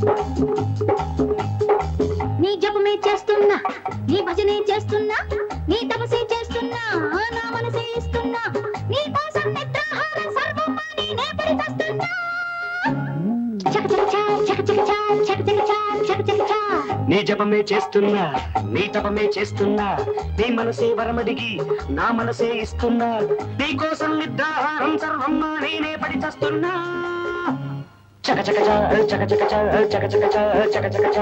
నీ జపమే చేస్తున్నా నీ భజనే చేస్తున్నా నీ తపసే చేస్తున్నా నా మనసే ఇస్తున్నా నీ కోసం నిద్రాహారం సర్వం మాని నే పరితస్తున్నా చక చక చా, చక చక చా, చక చక చా, చక చక చా. నీ జపమే చేస్తున్నా నీ తపమే చేస్తున్నా నీ మనసే వరమడిగి నా మనసే ఇస్తున్నా నీ కోసం నిద్రాహారం సర్వం నేనే పడి చస్తున్నా చక చక చా, చక చక చా, చక చక చా, చక చక చా.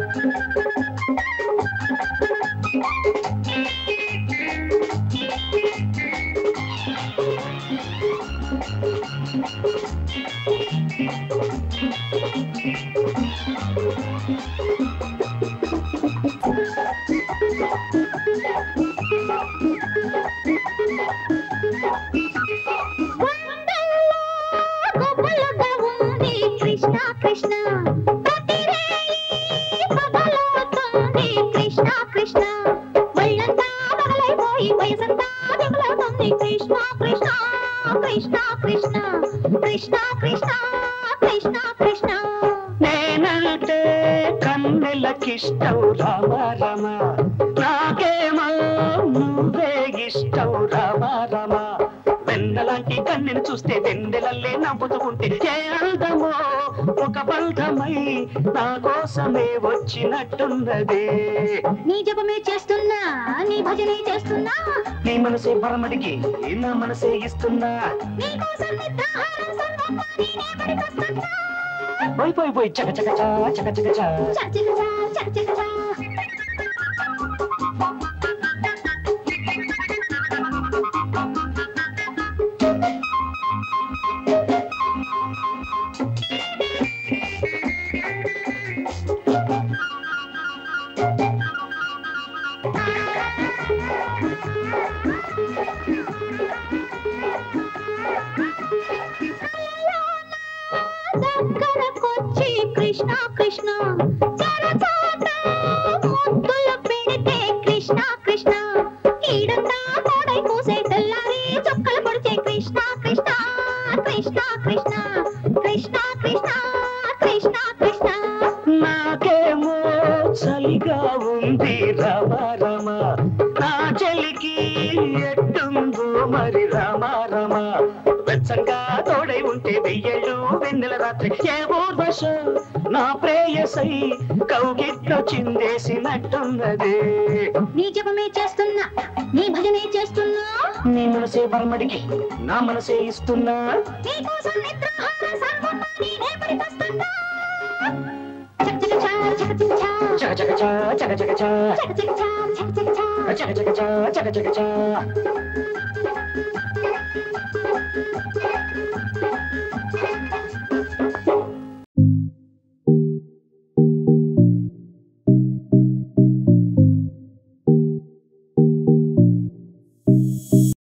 గుండెల్లో గుబులుగా ఉంది కృష్ణ కృష్ణ ప్రతి రేయి పగలవుతుంది కృష్ణ కృష్ణ ఒళ్ళంతా పగలైపోయి వయసంతా దిగులవుతుంది కృష్ణ కృష్ణ కృష్ణ కృష్ణ కృష్ణ కృష్ణ కృష్ణ కృష్ణ నేనంటే కన్నెలకిష్టం రామ రమ నాకేమో నువ్వే ఇష్టం రామ రమ వెన్నలాంటి కన్నెను చూస్తే వెన్నెలల్లే నవ్వుతూ ఉంటే ఏ అందమో ఒక బంధమై నా కోసమే వచ్చినట్టున్నదే నీ జపమే చేస్తున్నా నీ భజనే చేస్తున్నా నీ మనసే పరమడిగి నా మనసే ఇస్తున్నా నీ కోసం నిద్రాహారం సర్వం మాని నే పడికొస్తున్నా పోయి పోయి పోయి చక చక చా చక చక చా చక చక చా, చక చక చా. దగ్గరకొచ్చి కృష్ణ కృష్ణ చరచాట ముద్దులు పెడితే కృష్ణ కృష్ణ ఈడంతా కోడై కూసే తెల్లారి చుక్కలు పొడిచే కృష్ణ కృష్ణ కృష్ణ కృష్ణ కృష్ణ కృష్ణ కృష్ణ కృష్ణ నాకేమో చలిగా ఉంది రమ రమ నా చెలికి ఎట్టుందో మరి రమ రమ వెచ్చంగా తోడై ఉంటే వెయ్యేళ్ళు వెన్నెల రాత్రి ఏ ఊర్వశ నా ప్రేయసై కౌగిట్లో చిందేసినట్టున్నదే నీ జపమే చేస్తున్నా నీ భజనే చేస్తున్నా నీ మనసే బరమడికి నా మనసే ఇస్తున్నా నీ కోసం నిద్రాహార సర్వం మాని నే పడికొస్తున్నా చక చక చా, చక చక చా, చక చక చా చక చక చా చక చక చా, చక చక చా. చక చక చా చక చక చా Thank